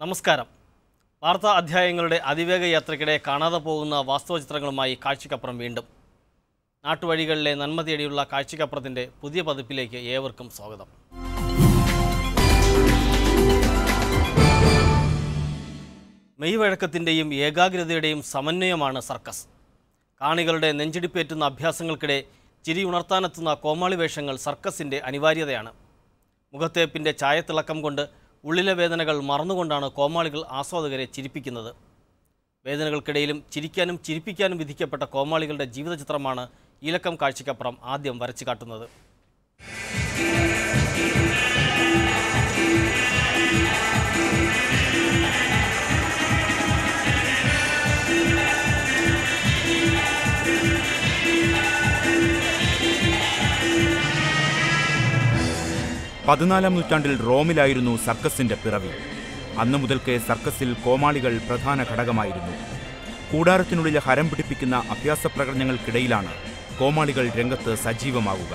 നമസ്കാരം വാർത്താ അധ്യായങ്ങളുടെ അതിവേഗ യാത്രയ്ക്കിടെ കാണാതെ പോകുന്ന വാസ്തവ ചിത്രങ്ങളുമായി കാഴ്ചക്കപ്പുറം വീണ്ടും നാട്ടുവഴികളിലെ നന്മ തേടിയുള്ള കാഴ്ചക്കപ്പുറത്തിൻ്റെ പുതിയ പതിപ്പിലേക്ക് ഏവർക്കും സ്വാഗതം മെയ് വഴക്കത്തിൻ്റെയും ഏകാഗ്രതയുടെയും സമന്വയമാണ് സർക്കസ് കാണികളുടെ നെഞ്ചിടിപ്പേറ്റുന്ന അഭ്യാസങ്ങൾക്കിടെ ചിരി ഉണർത്താനെത്തുന്ന കോമാളി വേഷങ്ങൾ സർക്കസിൻ്റെ അനിവാര്യതയാണ് മുഖത്തേപ്പിൻ്റെ ചായത്തിളക്കം കൊണ്ട് ഉള്ളിലെ വേദനകൾ മറന്നുകൊണ്ടാണ് കോമാളികൾ ആസ്വാദകരെ ചിരിപ്പിക്കുന്നത് വേദനകൾക്കിടയിലും ചിരിക്കാനും ചിരിപ്പിക്കാനും വിധിക്കപ്പെട്ട കോമാളികളുടെ ജീവിത ചിത്രമാണ് ഈലക്കം കാഴ്ചയ്ക്കപ്പുറം ആദ്യം വരച്ചു കാട്ടുന്നത് പതിനാലാം നൂറ്റാണ്ടിൽ റോമിലായിരുന്നു സർക്കസിന്റെ പിറവി അന്നു മുതൽക്കേ സർക്കസിൽ കോമാളികൾ പ്രധാന ഘടകമായിരുന്നു കൂടാരത്തിനുള്ളിലെ ഹരം പിടിപ്പിക്കുന്ന അഭ്യാസ പ്രകടനങ്ങൾക്കിടയിലാണ് കോമാളികൾ രംഗത്ത് സജീവമാവുക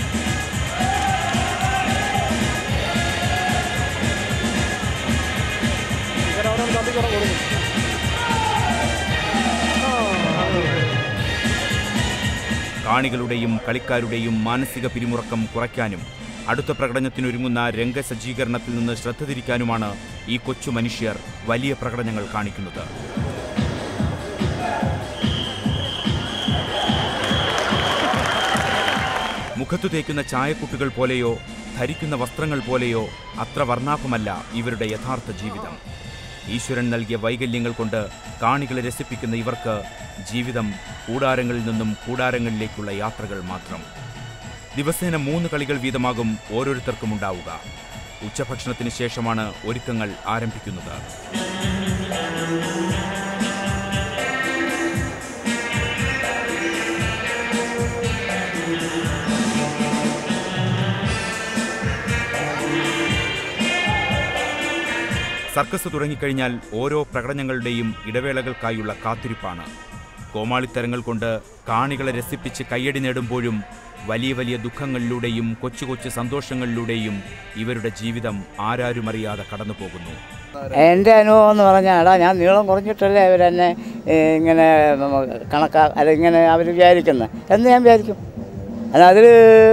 കാണികളുടെയും കളിക്കാരുടെയും മാനസിക പിരിമുറക്കം കുറയ്ക്കാനും അടുത്ത പ്രകടനത്തിനൊരുങ്ങുന്ന രംഗസജ്ജീകരണത്തിൽ നിന്ന് ശ്രദ്ധ തിരിക്കാനുമാണ് ഈ കൊച്ചു മനുഷ്യർ വലിയ പ്രകടനങ്ങൾ കാണിക്കുന്നത് മുഖത്തു തേക്കുന്ന ചായക്കുട്ടുകൾ പോലെയോ ധരിക്കുന്ന വസ്ത്രങ്ങൾ പോലെയോ അത്ര വർണ്ണാഭമല്ല ഇവരുടെ യഥാർത്ഥ ജീവിതം ഈശ്വരൻ നൽകിയ വൈകല്യങ്ങൾ കൊണ്ട് കാണികളെ രസിപ്പിക്കുന്ന ഇവർക്ക് ജീവിതം കൂടാരങ്ങളിൽ നിന്നും കൂടാരങ്ങളിലേക്കുള്ള യാത്രകൾ മാത്രം ദിവസേന മൂന്ന് കളികൾ വീതമാകും ഓരോരുത്തർക്കും ഉണ്ടാവുക ഉച്ചഭക്ഷണത്തിന് ശേഷമാണ് ഒരുക്കങ്ങൾ ആരംഭിക്കുന്നത് സർക്കസ് തുടങ്ങിക്കഴിഞ്ഞാൽ ഓരോ പ്രകടനങ്ങളുടെയും ഇടവേളകൾക്കായുള്ള കാത്തിരിപ്പാണ് കോമാളിത്തരങ്ങൾ കൊണ്ട് കാണികളെ രസിപ്പിച്ച് കയ്യടി നേടുമ്പോഴും വലിയ വലിയ ദുഃഖങ്ങളിലൂടെയും കൊച്ചു കൊച്ചു സന്തോഷങ്ങളിലൂടെയും ഇവരുടെ ജീവിതം ആരാരുമറിയാതെ കടന്നുപോകുന്നു എൻ്റെ അനുഭവം എന്ന് പറഞ്ഞാൽ എടാ ഞാൻ നീളം കുറഞ്ഞിട്ടല്ലേ അവരെന്നെ ഏ, ഇങ്ങനെ കണക്കാ അല്ല ഇങ്ങനെ അവർ വിചാരിക്കുന്നത് എന്ന് ഞാൻ വിചാരിക്കും അല്ല അതിൽ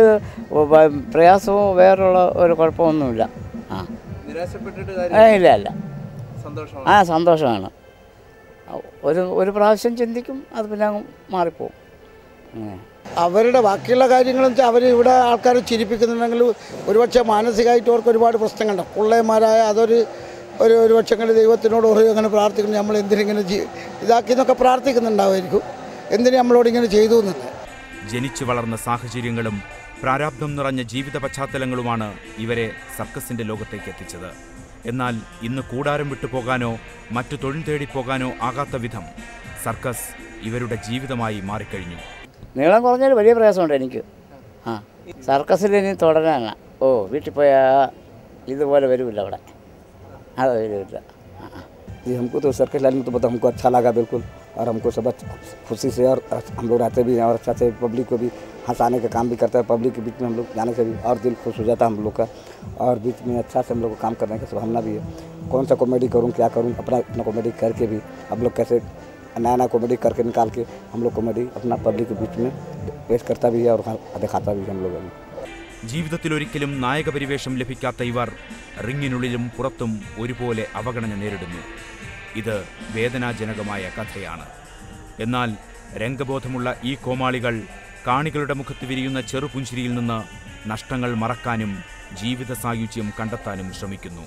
പ്രയാസവും വേറുള്ള ഒരു കുഴപ്പമൊന്നുമില്ല ആ നിരാശപ്പെട്ടിട്ട് ഏ, കാര്യം ഇല്ല ഇല്ല സന്തോഷമാണ് ആ സന്തോഷമാണ് ഒരു ഒരു പ്രാവശ്യം ചിന്തിക്കും അത് പിന്നെ അങ്ങ് മാറിപ്പോവും അങ്ങനെ അവരുടെ ബാക്കിയുള്ള കാര്യങ്ങളെന്ന് വെച്ചാൽ അവർ ഇവിടെ ആൾക്കാരെ ചിരിപ്പിക്കുന്നുണ്ടെങ്കിൽ ഒരുപക്ഷെ മാനസികമായിട്ട് അവർക്ക് ഒരുപാട് പ്രശ്നങ്ങളുണ്ട് പിള്ളേന്മാരായ അതൊരു ഒരു ഒരു പക്ഷങ്ങൾ ദൈവത്തിനോട് പറയും അങ്ങനെ പ്രാർത്ഥിക്കുന്നു നമ്മൾ എന്തിനിങ്ങനെ ജീ ഇതാക്കി എന്നൊക്കെ പ്രാർത്ഥിക്കുന്നുണ്ടാവുമായിരിക്കും എന്തിനു നമ്മളോട് ഇങ്ങനെ ചെയ്തു എന്നുണ്ട് ജനിച്ചു വളർന്ന സാഹചര്യങ്ങളും പ്രാരാബ്ധം നിറഞ്ഞ ജീവിത പശ്ചാത്തലങ്ങളുമാണ് ഇവരെ സർക്കസിന്റെ ലോകത്തേക്ക് എത്തിച്ചത് എന്നാൽ ഇന്ന് കൂടാരം വിട്ടുപോകാനോ മറ്റു തൊഴിൽ തേടി പോകാനോ ആകാത്ത വിധം സർക്കസ് ഇവരുടെ ജീവിതമായി മാറിക്കഴിഞ്ഞു നീളം കുറഞ്ഞൊരു വലിയ പ്രയാസമുണ്ട് എനിക്ക് ആ സർക്കസിൽ ഇനി തുടരാനാണ് ഓ വീട്ടിൽ പോയാൽ ഇതുപോലെ വരുമില്ല അവിടെ അത് വരുമില്ല ആ ആ जी हमको तो सर्कस लाइन में तो बहुत हमको अच्छा लगा बिल्कुल और हमको सब अच्छा- खुशी से और हम लोग रहते भी हैं और अच्छा से पब्लिक को भी हंसाने का काम भी करता है पब्लिक के बीच में हम लोग जाने से भी और दिल खुश हो जाता है हम लोग का और बीच में अच्छा से हम लोग को काम करने का संभावना भी है कौन सा कॉमेडी करूँ क्या करूँ अपना अपना कॉमेडी करके भी हम लोग कैसे नया नया कॉमेडी करके निकाल के हम लोग कॉमेडी अपना पब्लिक के बीच में पेश करता भी है और दिखाता भी है हम लोग अभी ജീവിതത്തിലൊരിക്കലും നായകപരിവേഷം ലഭിക്കാത്ത ഇവർ റിങ്ങിനുള്ളിലും പുറത്തും ഒരുപോലെ അവഗണന നേരിടുന്നു ഇത് വേദനാജനകമായ കഥയാണ് എന്നാൽ രംഗബോധമുള്ള ഈ കോമാളികൾ കാണികളുടെ മുഖത്ത് വിരിയുന്ന ചെറുപുഞ്ചിരിയിൽ നിന്ന് നഷ്ടങ്ങൾ മറക്കാനും ജീവിത സായുജ്യം കണ്ടെത്താനും ശ്രമിക്കുന്നു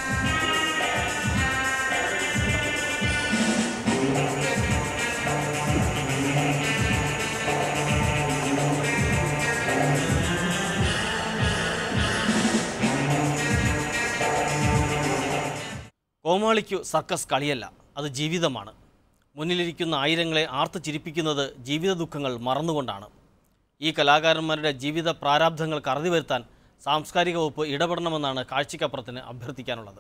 കോമാളിക്കു സർക്കസ് കളിയല്ല അത് ജീവിതമാണ് മുന്നിലിരിക്കുന്ന ആയിരങ്ങളെ ആർത്ത് ചിരിപ്പിക്കുന്നത് ജീവിത ദുഃഖങ്ങൾ മറന്നുകൊണ്ടാണ് ഈ കലാകാരന്മാരുടെ ജീവിത പ്രാരാബ്ധങ്ങൾക്ക് അറുതി വരുത്താൻ സാംസ്കാരിക വകുപ്പ് ഇടപെടണമെന്നാണ് കാഴ്ചയ്ക്കപ്പുറത്തിന് അഭ്യർത്ഥിക്കാനുള്ളത്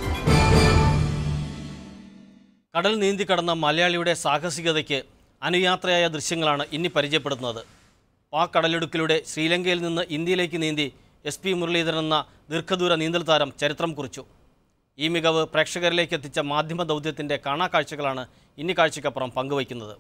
കടൽ നീന്തി കടന്ന മലയാളിയുടെ സാഹസികതയ്ക്ക് അനുയാത്രയായ ദൃശ്യങ്ങളാണ് ഇനി പരിചയപ്പെടുത്തുന്നത് പാക് കടലിടുക്കിലൂടെ ശ്രീലങ്കയിൽ നിന്ന് ഇന്ത്യയിലേക്ക് നീന്തി എസ് പി മുരളീധരൻ എന്ന ദീർഘദൂര നീന്തൽ താരം ചരിത്രം കുറിച്ചു ഈ മികവ് പ്രേക്ഷകരിലേക്ക് എത്തിച്ച മാധ്യമ ദൗത്യത്തിൻ്റെ കാണാക്കാഴ്ചകളാണ് ഇനി കാഴ്ചയ്ക്കപ്പുറം പങ്കുവയ്ക്കുന്നത്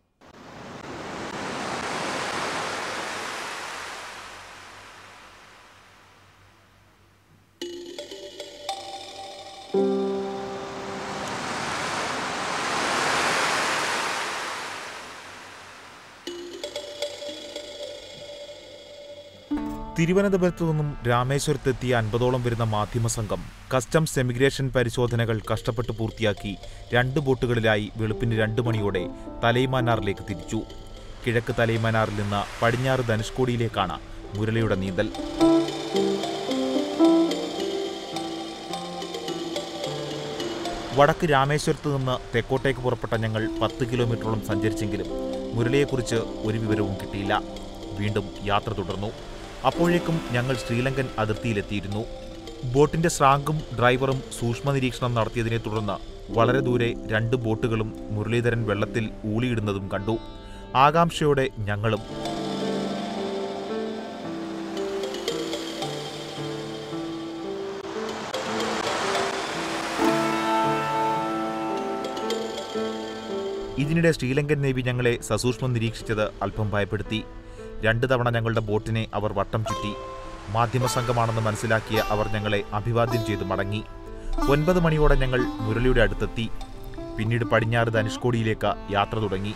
തിരുവനന്തപുരത്തു നിന്നും രാമേശ്വരത്തെത്തിയ അൻപതോളം വരുന്ന മാധ്യമ സംഘം കസ്റ്റംസ് എമിഗ്രേഷൻ പരിശോധനകൾ കഷ്ടപ്പെട്ട് പൂർത്തിയാക്കി രണ്ട് ബോട്ടുകളിലായി വെളുപ്പിന് രണ്ട് മണിയോടെ തലൈമാനാറിലേക്ക് തിരിച്ചു കിഴക്ക് തലൈമാനാറിൽ നിന്ന് പടിഞ്ഞാറ് ധനുഷ്കോടിയിലേക്കാണ് മുരളിയുടെ നീന്തൽ വടക്ക് രാമേശ്വരത്ത് നിന്ന് തെക്കോട്ടേക്ക് പുറപ്പെട്ട ഞങ്ങൾ പത്ത് കിലോമീറ്ററോളം സഞ്ചരിച്ചെങ്കിലും മുരളിയെക്കുറിച്ച് ഒരു വിവരവും കിട്ടിയില്ല വീണ്ടും യാത്ര തുടർന്നു അപ്പോഴേക്കും ഞങ്ങൾ ശ്രീലങ്കൻ അതിർത്തിയിലെത്തിയിരുന്നു ബോട്ടിന്റെ സ്രാങ്കും ഡ്രൈവറും സൂക്ഷ്മ നിരീക്ഷണം നടത്തിയതിനെ തുടർന്ന് വളരെ ദൂരെ രണ്ട് ബോട്ടുകളും മുരളീധരൻ വെള്ളത്തിൽ ഊളിയിടുന്നതും കണ്ടു ആകാംക്ഷയോടെ ഞങ്ങളും ഇതിനിടെ ശ്രീലങ്കൻ നേവി ഞങ്ങളെ സസൂക്ഷ്മം നിരീക്ഷിച്ചത് അല്പം ഭയപ്പെടുത്തി രണ്ട് തവണ ഞങ്ങളുടെ ബോട്ടിനെ അവർ വട്ടം ചുറ്റി മാധ്യമ സംഘമാണെന്ന് മനസ്സിലാക്കിയ അവർ ഞങ്ങളെ അഭിവാദ്യം ചെയ്തു മടങ്ങി ഒൻപത് മണിയോടെ ഞങ്ങൾ മുരളിയുടെ അടുത്തെത്തി പിന്നീട് പടിഞ്ഞാറ് ധനുഷ്കോടിയിലേക്ക് യാത്ര തുടങ്ങി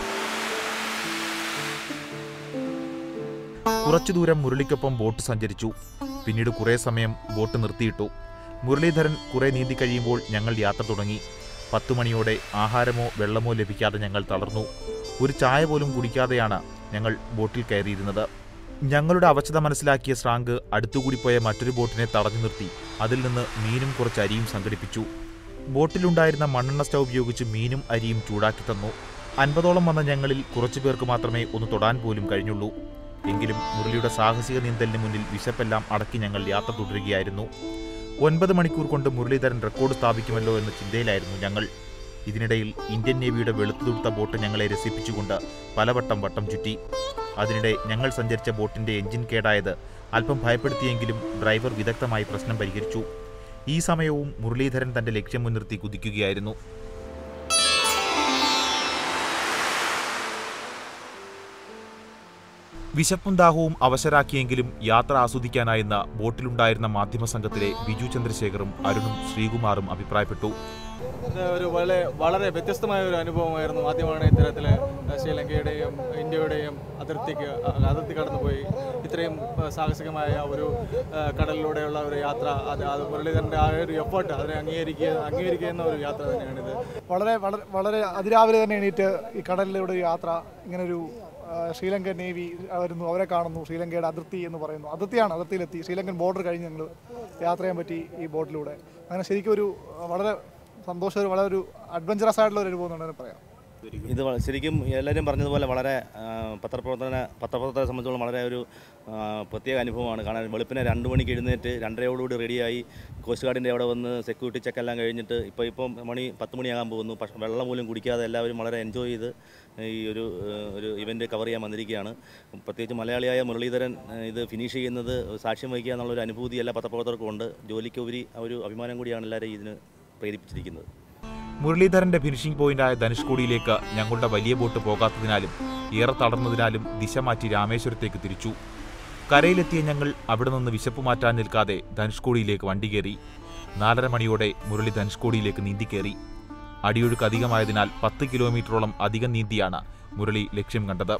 കുറച്ചു ദൂരം മുരളിക്കൊപ്പം ബോട്ട് സഞ്ചരിച്ചു പിന്നീട് കുറേ സമയം ബോട്ട് നിർത്തിയിട്ടു മുരളീധരൻ കുറെ നീന്തി കഴിയുമ്പോൾ ഞങ്ങൾ യാത്ര തുടങ്ങി പത്തു മണിയോടെ ആഹാരമോ വെള്ളമോ ലഭിക്കാതെ ഞങ്ങൾ തളർന്നു ഒരു ചായ പോലും കുടിക്കാതെയാണ് ഞങ്ങൾ ബോട്ടിൽ കയറിയിരുന്നത് ഞങ്ങളുടെ അവശത മനസ്സിലാക്കിയ ശ്രാങ്ക് അടുത്തുകൂടി പോയ മറ്റൊരു ബോട്ടിനെ തടഞ്ഞു നിർത്തി അതിൽ നിന്ന് മീനും കുറച്ച് അരിയും സംഘടിപ്പിച്ചു ബോട്ടിലുണ്ടായിരുന്ന മണ്ണെണ്ണ സ്റ്റൗ ഉപയോഗിച്ച് മീനും അരിയും ചൂടാക്കി തന്നു അൻപതോളം വന്ന ഞങ്ങളിൽ കുറച്ചു പേർക്ക് മാത്രമേ ഒന്ന് തൊടാൻ പോലും കഴിഞ്ഞുള്ളൂ എങ്കിലും മുരളിയുടെ സാഹസിക നീന്തലിന് മുന്നിൽ വിശപ്പെല്ലാം അടക്കി ഞങ്ങൾ യാത്ര തുടരുകയായിരുന്നു ഒൻപത് മണിക്കൂർ കൊണ്ട് മുരളീധരൻ റെക്കോർഡ് സ്ഥാപിക്കുമല്ലോ എന്ന ചിന്തയിലായിരുന്നു ഞങ്ങൾ ഇതിനിടയിൽ ഇന്ത്യൻ നേവിയുടെ വെളുത്തുതുടുത്ത ബോട്ട് ഞങ്ങളെ രസിപ്പിച്ചുകൊണ്ട് പലവട്ടം വട്ടം ചുറ്റി അതിനിടെ ഞങ്ങൾ സഞ്ചരിച്ച ബോട്ടിന്റെ എഞ്ചിൻ കേടായത് അല്പം ഭയപ്പെടുത്തിയെങ്കിലും ഡ്രൈവർ വിദഗ്ധമായി പ്രശ്നം പരിഹരിച്ചു ഈ സമയവും മുരളീധരൻ തന്റെ ലക്ഷ്യം മുൻനിർത്തി കുതിക്കുകയായിരുന്നു വിശപ്പും ദാഹവും അവശരാക്കിയെങ്കിലും യാത്ര ആസ്വദിക്കാനായെന്ന ബോട്ടിലുണ്ടായിരുന്ന മാധ്യമ സംഘത്തിലെ ബിജു ചന്ദ്രശേഖറും അരുണും ശ്രീകുമാറും അഭിപ്രായപ്പെട്ടു ഇത് ഒരു വളരെ വളരെ വ്യത്യസ്തമായ ഒരു അനുഭവമായിരുന്നു ആദ്യമാണ് ഇത്തരത്തിൽ ശ്രീലങ്കയുടെയും ഇന്ത്യയുടെയും അതിർത്തിക്ക് അ- അതിർത്തി കടന്നുപോയി ഇത്രയും ആ, സാഹസികമായ ഒരു ആ, കടലിലൂടെയുള്ള ഒരു യാത്ര അത് അത് മുരളീധരൻ്റെ ആ ഒരു എഫേർട്ട് അതിനെ അംഗീകരിക്കുക അംഗീകരിക്കുന്ന ഒരു യാത്ര തന്നെയാണിത് വളരെ വളരെ വളരെ അതിരാവിലെ തന്നെ എണീറ്റ് ഈ കടലിലൂടെ ഒരു യാത്ര ഇങ്ങനൊരു ആ, ശ്രീലങ്കൻ നേവി വരുന്നു അവരെ കാണുന്നു ശ്രീലങ്കയുടെ അതിർത്തി എന്ന് പറയുന്നു അതിർത്തിയാണ് അതിർത്തിയിലെത്തി ശ്രീലങ്കൻ ബോർഡർ കഴിഞ്ഞ് ഞങ്ങൾ യാത്ര ചെയ്യാൻ പറ്റി ഈ ബോട്ടിലൂടെ അങ്ങനെ ശരിക്കും ഒരു ആ, വളരെ സന്തോഷം വളരെ ഒരു അഡ്വഞ്ചറസ് ആയിട്ടുള്ള ഒരു അനുഭവം എന്ന് വേണമെങ്കിൽ പറയാം ഇത് വ- ശരിക്കും എല്ലാവരും പറഞ്ഞതുപോലെ വളരെ ആ, പത്രപ്രവർത്തന പത്രപ്രവർത്തകരെ സംബന്ധിച്ചോളം വളരെ ഒരു ആ, പ്രത്യേക അനുഭവമാണ് കാണാൻ വെളുപ്പിനെ രണ്ട് മണിക്ക് എഴുന്നേറ്റ് രണ്ടരയോടുകൂടി റെഡിയായി കോസ്റ്റ് ഗാർഡിൻ്റെ അവിടെ വന്ന് സെക്യൂരിറ്റി ചെക്ക് എല്ലാം കഴിഞ്ഞിട്ട് ഇപ്പോൾ ഇപ്പം മണി പത്ത് മണിയാകാൻ പോകുന്നു പക്ഷേ വെള്ളം പോലും കുടിക്കാതെ എല്ലാവരും വളരെ എൻജോയ് ചെയ്ത് ഈ ഒരു ആ, ഒരു ഇവൻ്റ് കവർ ചെയ്യാൻ വന്നിരിക്കുകയാണ് പ്രത്യേകിച്ച് മലയാളിയായ മുരളീധരൻ ആ, ഇത് ഫിനിഷ് ചെയ്യുന്നത് സാക്ഷ്യം വഹിക്കുക എന്നുള്ളൊരു അനുഭൂതി എല്ലാ പത്രപ്രവർത്തകർക്കും ഉണ്ട് ജോലിക്കുപരി ആ ഒരു അഭിമാനം കൂടിയാണ് എല്ലാവരെയും ഇതിന് പ്രേരിപ്പിച്ചിരിക്കുന്നത് മുരളീധരന്റെ ഫിനിഷിംഗ് പോയിന്റായ ധനുഷ്കോടിയിലേക്ക് ഞങ്ങളുടെ വലിയ ബോട്ട് പോകാത്തതിനാലും ഏറെ തളർന്നതിനാലും ദിശ മാറ്റി രാമേശ്വരത്തേക്ക് തിരിച്ചു കരയിലെത്തിയ ഞങ്ങൾ അവിടെ നിന്ന് വിശപ്പ് മാറ്റാൻ നിൽക്കാതെ ധനുഷ്കോടിയിലേക്ക് വണ്ടി കയറി നാലര മണിയോടെ മുരളി ധനുഷ്കോടിയിലേക്ക് നീന്തിക്കയറി അടിയൊഴുക്ക് അധികമായതിനാൽ പത്ത് കിലോമീറ്ററോളം അധികം നീന്തിയാണ് മുരളി ലക്ഷ്യം കണ്ടത്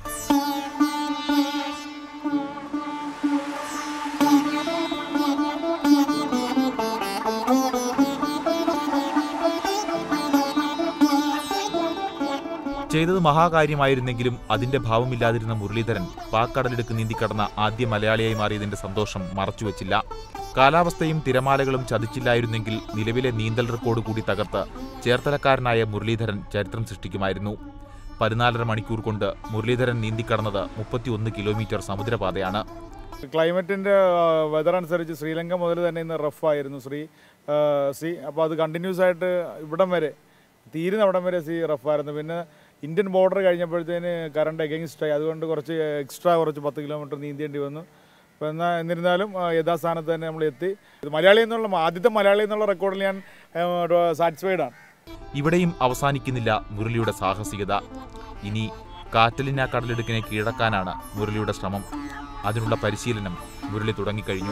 ചെയ്തത് മഹാകാര്യമായിരുന്നെങ്കിലും അതിന്റെ ഭാവമില്ലാതിരുന്ന മുരളീധരൻ പാക്കടലെടുക്ക് നീന്തിക്കടന്ന ആദ്യ മലയാളിയായി മാറിയതിന്റെ സന്തോഷം മറച്ചുവെച്ചില്ല കാലാവസ്ഥയും തിരമാലകളും ചതിച്ചില്ലായിരുന്നെങ്കിൽ നിലവിലെ നീന്തൽ റെക്കോർഡ് കൂടി തകർത്ത് ചേർത്തലക്കാരനായ മുരളീധരൻ ചരിത്രം സൃഷ്ടിക്കുമായിരുന്നു പതിനാലര മണിക്കൂർ കൊണ്ട് മുരളീധരൻ നീന്തിക്കടന്നത് മുപ്പത്തിയൊന്ന് കിലോമീറ്റർ സമുദ്രപാതയാണ് ക്ലൈമറ്റിൻ്റെ വെതർ അനുസരിച്ച് ശ്രീലങ്ക മുതൽ തന്നെ ഇന്ന് റഫായിരുന്നു ശ്രീ ആ, സി അപ്പോൾ അത് കണ്ടിന്യൂസ് ആയിട്ട് ഇവിടം വരെ തീരുന്ന അവിടം വരെ സി റഫായിരുന്നു പിന്നെ ഇന്ത്യൻ ബോർഡർ കഴിഞ്ഞപ്പോഴത്തേന് കറണ്ട് എഗെയിൻസ്റ്റ് ആയി അതുകൊണ്ട് കുറച്ച് എക്സ്ട്രാ കുറച്ച് പത്ത് കിലോമീറ്റർ നീന്തേണ്ടി വന്നു അപ്പോൾ എന്നാൽ എന്നിരുന്നാലും ആ, യഥാസ്ഥാനത്ത് തന്നെ നമ്മൾ എത്തി ഇത് മലയാളി എന്നുള്ള ആദ്യത്തെ മലയാളി എന്നുള്ള റെക്കോർഡിൽ ഞാൻ സാറ്റിസ്ഫൈഡ് ആണ് ഇവിടെയും അവസാനിക്കുന്നില്ല മുരളിയുടെ സാഹസികത ഇനി കാറ്റലിന കടലിടുക്കിനെ കീഴടക്കാനാണ് മുരളിയുടെ ശ്രമം അതിനുള്ള പരിശീലനം മുരളി തുടങ്ങിക്കഴിഞ്ഞു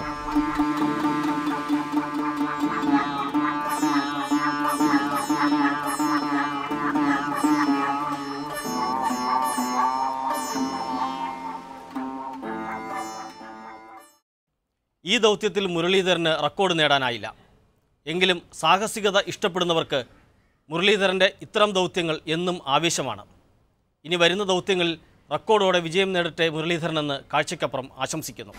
ഈ ദൗത്യത്തിൽ മുരളീധരന് റെക്കോർഡ് നേടാനായില്ല എങ്കിലും സാഹസികത ഇഷ്ടപ്പെടുന്നവർക്ക് മുരളീധരൻ്റെ ഇത്തരം ദൗത്യങ്ങൾ എന്നും ആവേശമാണ് ഇനി വരുന്ന ദൗത്യങ്ങളിൽ റെക്കോർഡോടെ വിജയം നേടട്ടെ മുരളീധരനെന്ന് കാഴ്ചയ്ക്കപ്പുറം ആശംസിക്കുന്നു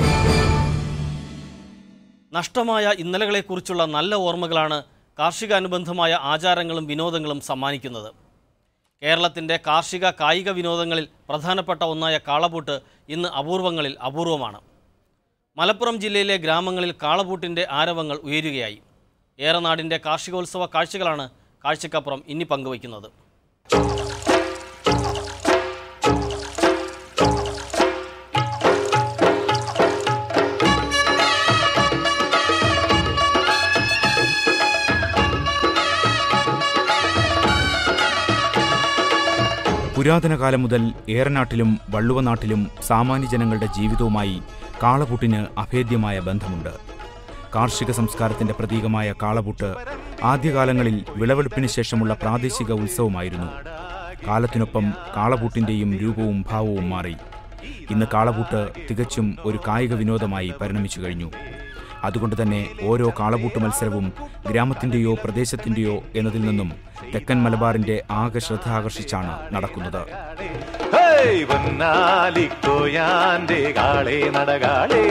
നഷ്ടമായ ഇന്നലകളെക്കുറിച്ചുള്ള നല്ല ഓർമ്മകളാണ് കാർഷികാനുബന്ധമായ ആചാരങ്ങളും വിനോദങ്ങളും സമ്മാനിക്കുന്നത് കേരളത്തിൻ്റെ കാർഷിക കായിക വിനോദങ്ങളിൽ പ്രധാനപ്പെട്ട ഒന്നായ കാളപൂട്ട് ഇന്ന് അപൂർവങ്ങളിൽ അപൂർവമാണ് മലപ്പുറം ജില്ലയിലെ ഗ്രാമങ്ങളിൽ കാളപൂട്ടിൻ്റെ ആരവങ്ങൾ ഉയരുകയായി ഏറനാടിൻ്റെ കാർഷികോത്സവ കാഴ്ചകളാണ് കാഴ്ചക്കപ്പുറം ഇനി പങ്കുവയ്ക്കുന്നത് പുരാതന കാലം മുതൽ ഏറനാട്ടിലും വള്ളുവനാട്ടിലും സാമാന്യ ജനങ്ങളുടെ ജീവിതവുമായി കാളപൂട്ടിന് അഭേദ്യമായ ബന്ധമുണ്ട് കാർഷിക സംസ്കാരത്തിന്റെ പ്രതീകമായ കാളപൂട്ട് ആദ്യകാലങ്ങളിൽ വിളവെടുപ്പിന് ശേഷമുള്ള പ്രാദേശിക ഉത്സവമായിരുന്നു കാലത്തിനൊപ്പം കാളപൂട്ടിന്റെയും രൂപവും ഭാവവും മാറി ഇന്ന് കാളപൂട്ട് തികച്ചും ഒരു കായിക വിനോദമായി പരിണമിച്ചു കഴിഞ്ഞു അതുകൊണ്ട് തന്നെ ഓരോ കാളപൂട്ട് മത്സരവും ഗ്രാമത്തിന്റെയോ പ്രദേശത്തിന്റെയോ എന്നതിൽ നിന്നും തെക്കൻ മലബാറിന്റെ ആകെ ശ്രദ്ധ ആകർഷിച്ചാണ് നടക്കുന്നത് ഹേയ് പൊന്നാലിക്കോയാന്റെ കാളേ നടകാളേ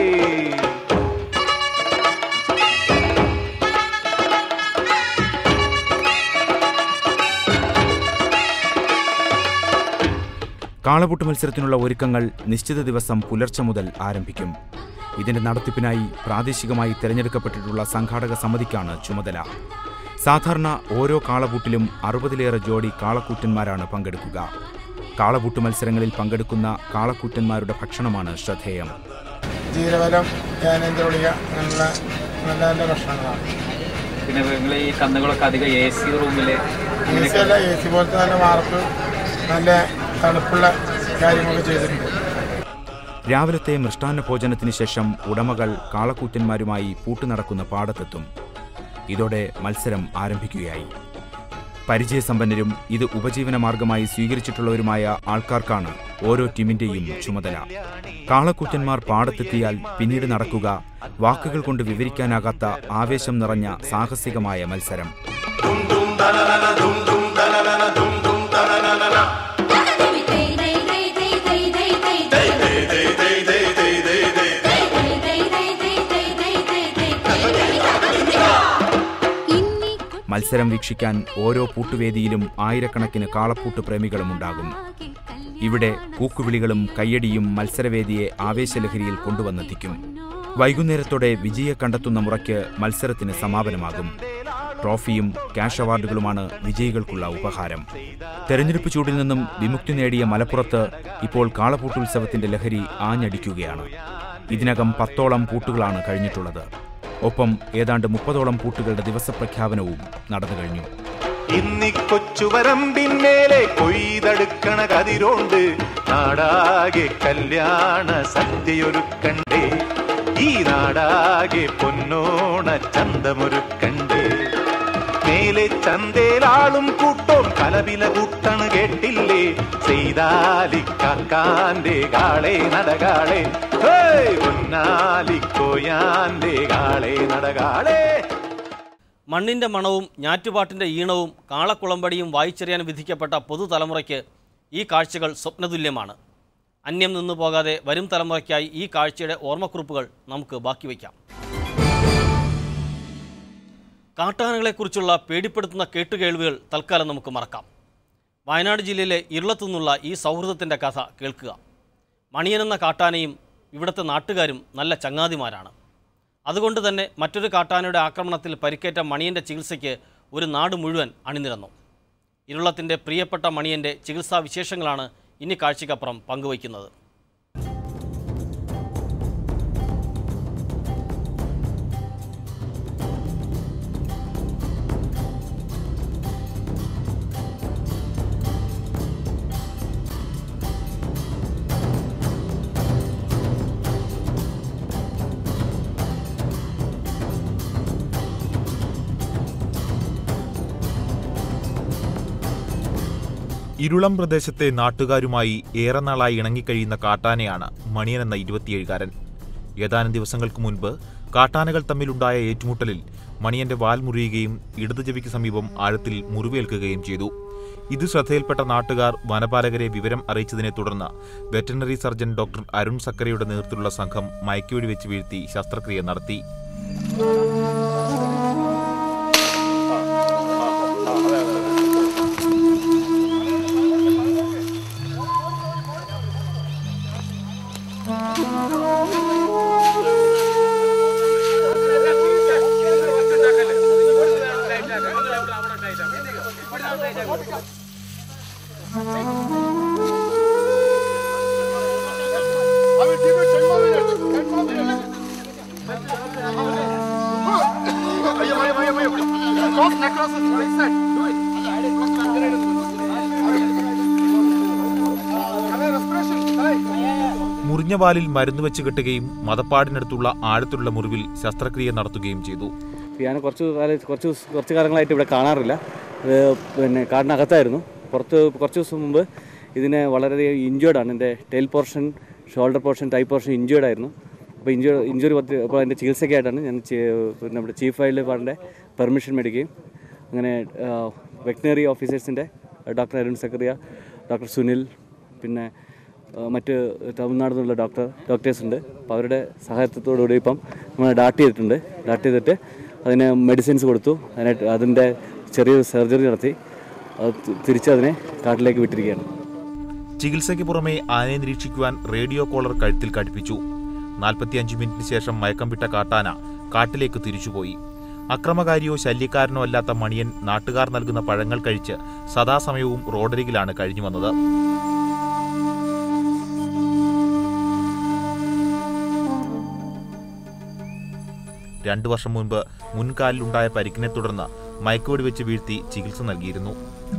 കാളപൂട്ട് മത്സരത്തിനുള്ള ഒരുക്കങ്ങൾ നിശ്ചിത ദിവസം പുലർച്ചെ മുതൽ ആരംഭിക്കും ഇതിന്റെ നടത്തിപ്പിനായി പ്രാദേശികമായി തിരഞ്ഞെടുക്കപ്പെട്ടിട്ടുള്ള സംഘാടക സമിതിക്കാണ് ചുമതല സാധാരണ ഓരോ കാളപൂട്ടിലും അറുപതിലേറെ ജോഡി കാളക്കൂറ്റന്മാരാണ് പങ്കെടുക്കുക കാളപൂട്ട് മത്സരങ്ങളിൽ പങ്കെടുക്കുന്ന കാളക്കൂറ്റന്മാരുടെ ഭക്ഷണമാണ് ശ്രദ്ധേയം ജീരവലം ധ്യാനേന്ദ്ര ഗുളിക അങ്ങനെയുള്ള നല്ല നല്ല ഭക്ഷണങ്ങളാണ് പിന്നെ നിങ്ങൾ ഈ കന്നുകളൊക്കെ അധികം എ സി റൂമില് എ സി അല്ല എ സി പോലത്തെ നല്ല വാർപ്പ് നല്ല തണുപ്പുള്ള കാര്യങ്ങളൊക്കെ ചെയ്തിട്ടുണ്ട് രാവിലത്തെ മൃഷ്ടാന്ന ഭോജനത്തിന് ശേഷം ഉടമകൾ കാളക്കൂറ്റന്മാരുമായി പൂട്ടുനടക്കുന്ന പാടത്തെത്തും ഇതോടെ മത്സരം ആരംഭിക്കുകയായി പരിചയസമ്പന്നരും ഇത് ഉപജീവന മാർഗമായി സ്വീകരിച്ചിട്ടുള്ളവരുമായ ആൾക്കാർക്കാണ് ഓരോ ടീമിന്റെയും ചുമതല കാളക്കൂറ്റന്മാർ പാടത്തെത്തിയാൽ പിന്നീട് നടക്കുക വാക്കുകൾ കൊണ്ട് വിവരിക്കാനാകാത്ത ആവേശം നിറഞ്ഞ സാഹസികമായ മത്സരം മത്സരം വീക്ഷിക്കാൻ ഓരോ പൂട്ടുവേദിയിലും ആയിരക്കണക്കിന് കാളപ്പൂട്ട് പ്രേമികളും ഉണ്ടാകും ഇവിടെ കൂക്കുവിളികളും കയ്യടിയും മത്സരവേദിയെ ആവേശലഹരിയിൽ കൊണ്ടുവന്നെത്തിക്കും വൈകുന്നേരത്തോടെ വിജയെ കണ്ടെത്തുന്ന മുറയ്ക്ക് മത്സരത്തിന് സമാപനമാകും ട്രോഫിയും ക്യാഷ് അവാർഡുകളുമാണ് വിജയികൾക്കുള്ള ഉപഹാരം തെരഞ്ഞെടുപ്പ് ചൂടിൽ നിന്നും വിമുക്തി നേടിയ മലപ്പുറത്ത് ഇപ്പോൾ കാളപൂട്ടുത്സവത്തിന്റെ ലഹരി ആഞ്ഞടിക്കുകയാണ് ഇതിനകം പത്തോളം പൂട്ടുകളാണ് കഴിഞ്ഞിട്ടുള്ളത് ഒപ്പം ഏതാണ്ട് മുപ്പതോളം പൂട്ടുകളുടെ ദിവസപ്രഖ്യാപനവും നടന്നു കഴിഞ്ഞു ഇന്നി കൊച്ചുവരമ്പിന്മേലെ കൊയ്തടുക്കണ കതിരോണ്ട് നാടാകെ കല്യാണ സദ്യയൊരുക്കണ്ടേ ഈ നാടാകെ പൊന്നോണ ചന്തമൊരുക്കണ്ടേ മേലെ ചന്തേലാളും കൂട്ടോം കലവില കൂട്ടണ് കേട്ടില്ലേ ചെയ്താലിക്കാക്കാന്റെ കാളെ നടകാളെ ഹേയ് പൊന്നാലിക്കോയാന്റെ കാളെ നടകാളെ മണ്ണിൻ്റെ മണവും ഞാറ്റുപാട്ടിൻ്റെ ഈണവും കാളക്കുളമ്പടിയും വായിച്ചെറിയാൻ വിധിക്കപ്പെട്ട പുതുതലമുറയ്ക്ക് ഈ കാഴ്ചകൾ സ്വപ്നതുല്യമാണ് അന്യം നിന്നു പോകാതെ വരും തലമുറയ്ക്കായി ഈ കാഴ്ചയുടെ ഓർമ്മക്കുറിപ്പുകൾ നമുക്ക് ബാക്കി വയ്ക്കാം കാട്ടാനകളെക്കുറിച്ചുള്ള പേടിപ്പെടുത്തുന്ന കേട്ടുകേൾവികൾ തൽക്കാലം നമുക്ക് മറക്കാം വയനാട് ജില്ലയിലെ ഇരുളത്തു നിന്നുള്ള ഈ സൗഹൃദത്തിൻ്റെ കഥ കേൾക്കുക മണിയനെന്ന കാട്ടാനയും ഇവിടുത്തെ നാട്ടുകാരും നല്ല ചങ്ങാതിമാരാണ് അതുകൊണ്ട് തന്നെ മറ്റൊരു കാട്ടാനയുടെ ആക്രമണത്തിൽ പരിക്കേറ്റ മണിയൻ്റെ ചികിത്സയ്ക്ക് ഒരു നാട് മുഴുവൻ അണിനിരന്നു ഇരുളത്തിൻ്റെ പ്രിയപ്പെട്ട മണിയൻ്റെ ചികിത്സാ വിശേഷങ്ങളാണ് ഇനി കാഴ്ചയ്ക്കപ്പുറം പങ്കുവയ്ക്കുന്നത് ഇരുളം പ്രദേശത്തെ നാട്ടുകാരുമായി ഏറെ നാളായി ഇണങ്ങിക്കഴിയുന്ന കാട്ടാനയാണ് മണിയൻ എന്ന ഇരുപത്തിയേഴുകാരൻ ഏതാനും ദിവസങ്ങൾക്ക് മുൻപ് കാട്ടാനകൾ തമ്മിലുണ്ടായ ഏറ്റുമുട്ടലിൽ മണിയന്റെ വാൽ മുറിയുകയും ഇടതു ചെവിക്ക് സമീപം ആഴത്തിൽ മുറിവേൽക്കുകയും ചെയ്തു ഇത് ശ്രദ്ധയിൽപ്പെട്ട നാട്ടുകാർ വനപാലകരെ വിവരം അറിയിച്ചതിനെ തുടർന്ന് വെറ്ററിനറി സർജൻ ഡോക്ടർ അരുൺ സക്കരയുടെ നേതൃത്വത്തിലുള്ള സംഘം മയക്കുവെടി വെച്ച് വീഴ്ത്തി ശസ്ത്രക്രിയ നടത്തി മുറിഞ്ഞ വാലിൽ മരുന്ന് വെച്ച് കെട്ടുകയും മതപ്പാടിനടുത്തുള്ള ആഴത്തിലുള്ള മുറിവിൽ ശസ്ത്രക്രിയ നടത്തുകയും ചെയ്തു ഞാൻ കുറച്ച് കാലം കുറച്ച് ദിവസം- കുറച്ച് കാലങ്ങളായിട്ട് ഇവിടെ കാണാറില്ല ഇത് പിന്നെ കാടിനകത്തായിരുന്നു പുറത്ത് കുറച്ച് ദിവസം മുമ്പ് ഇതിനെ വളരെയധികം ഇഞ്ചേർഡ് ആണ് എൻ്റെ tail portion shoulder portion thigh portion injured ആയിരുന്നു അപ്പോൾ ഇഞ്ചുറി ഇഞ്ചുറി പറ്റി അപ്പോൾ അതിൻ്റെ ചികിത്സയ്ക്കായിട്ടാണ് ഞാൻ ചീ- നമ്മുടെ ചീഫ് വൈൽഡ് ഡിപ്പാർട്ട്മെൻറ്റ് പെർമിഷൻ മേടിക്കുകയും അങ്ങനെ വെറ്റിനറി ഓഫീസേഴ്സിൻ്റെ ഡോക്ടർ അരുൺ സക്കറിയ ഡോക്ടർ സുനിൽ പിന്നെ ആ, മറ്റ് തമിഴ്നാട് നിന്നുള്ള ഡോക്ടർ ഡോക്ടേഴ്സ് ഉണ്ട് അപ്പോൾ അവരുടെ സഹായത്തോടുകൂടി ഇപ്പം നമ്മൾ ഡാട്ട് ചെയ്തിട്ടുണ്ട് ഡാട്ട് ചെയ്തിട്ട് അതിന് മെഡിസിൻസ് കൊടുത്തു അതിനായിട്ട് അതിൻ്റെ ചെറിയൊരു സർജറി നടത്തി അത് തി- തിരിച്ചതിനെ കാട്ടിലേക്ക് വിട്ടിരിക്കുകയാണ് ചികിത്സയ്ക്ക് പുറമെ ആനയെ നിരീക്ഷിക്കുവാൻ റേഡിയോ കോളർ കഴുത്തിൽ കടുപ്പിച്ചു നാൽപ്പത്തിയഞ്ച് മിനിറ്റിന് ശേഷം മയക്കം വിട്ട കാട്ടാന കാട്ടിലേക്ക് തിരിച്ചുപോയി അക്രമകാരിയോ ശല്യക്കാരനോ അല്ലാത്ത മണിയൻ നാട്ടുകാർ നൽകുന്ന പഴങ്ങൾ കഴിച്ച് സദാസമയവും റോഡരികിലാണ് കഴിഞ്ഞു വന്നത് രണ്ടു വർഷം മുൻപ് മുൻകാലിലുണ്ടായ പരിക്കിനെ തുടർന്ന് മയക്കുവെടി വെച്ച് വീഴ്ത്തി ചികിത്സ നൽകിയിരുന്നു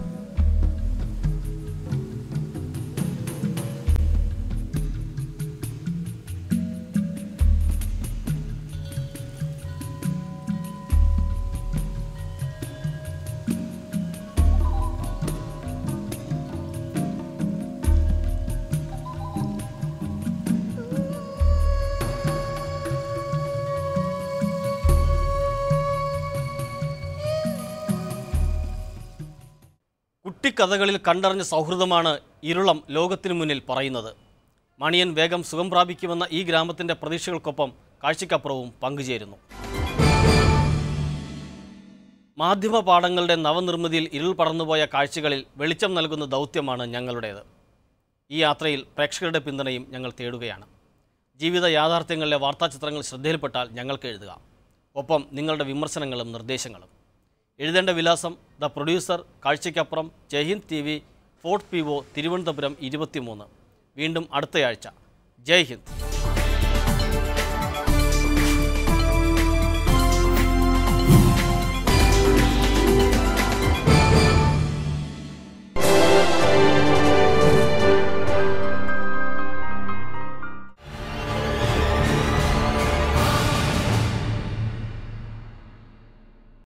കുട്ടിക്കഥകളിൽ കണ്ടറിഞ്ഞ സൗഹൃദമാണ് ഇരുളം ലോകത്തിനു മുന്നിൽ പറയുന്നത് മണിയൻ വേഗം സുഖം പ്രാപിക്കുമെന്ന ഈ ഗ്രാമത്തിൻ്റെ പ്രതീക്ഷകൾക്കൊപ്പം കാഴ്ചയ്ക്കപ്പുറവും പങ്കുചേരുന്നു മാധ്യമ പാഠങ്ങളുടെ നവനിർമ്മിതിയിൽ ഇരുൾ പടർന്നുപോയ കാഴ്ചകളിൽ വെളിച്ചം നൽകുന്ന ദൗത്യമാണ് ഞങ്ങളുടേത് ഈ യാത്രയിൽ പ്രേക്ഷകരുടെ പിന്തുണയും ഞങ്ങൾ തേടുകയാണ് ജീവിത യാഥാർത്ഥ്യങ്ങളിലെ വാർത്താചിത്രങ്ങൾ ശ്രദ്ധയിൽപ്പെട്ടാൽ ഞങ്ങൾക്ക് എഴുതുക ഒപ്പം നിങ്ങളുടെ വിമർശനങ്ങളും നിർദ്ദേശങ്ങളും എഴുതേണ്ട വിലാസം ദ പ്രൊഡ്യൂസർ കാഴ്ചയ്ക്കപ്പുറം Jaihind T V Fort P O Thiruvananthapuram ഇരുപത്തിമൂന്ന് വീണ്ടും അടുത്തയാഴ്ച ജയ് ഹിന്ദ്